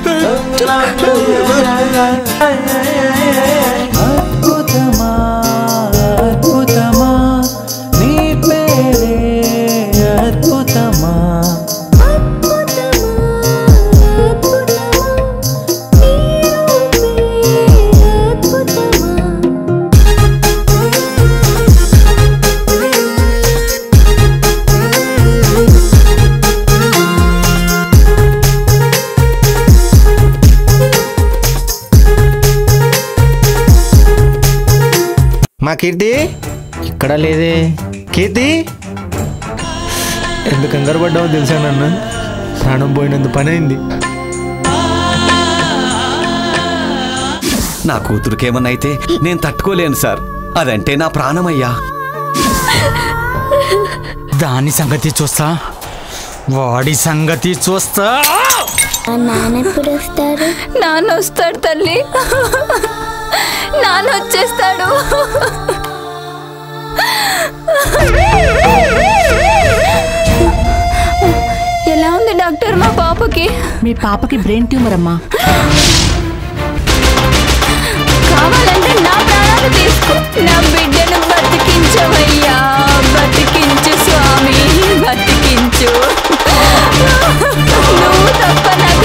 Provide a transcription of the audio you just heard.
అద్భుతమా అద్భుతమా నీ పేరే అద్భుతమా మా కీర్తి ఇక్కడ లేదే కీర్తి ఎందుకు కంగారు పడ్డావో తెలుసా నన్ను ప్రాణం పోయినంత పని అయింది నా కూతురుకేమన్నా అయితే నేను తట్టుకోలేను సార్ అదంటే నా ప్రాణమయ్యా దాని సంగతి చూస్తా వాడి సంగతి చూస్తా నాన్న ఎప్పుడు వస్తారు నాన్న వస్తాడు తల్లి నాన్న వచ్చేస్తాడు ఎలా ఉంది డాక్టర్ మా పాపకి మీ పాపకి బ్రెయిన్ ట్యూమర్ అమ్మా కావాలంటే నా ప్రాణాలు తీసుకో నా బిడ్డను బతికించవయ్యా బతికించు స్వామి బతికించు నువ్వు తప్ప నాకు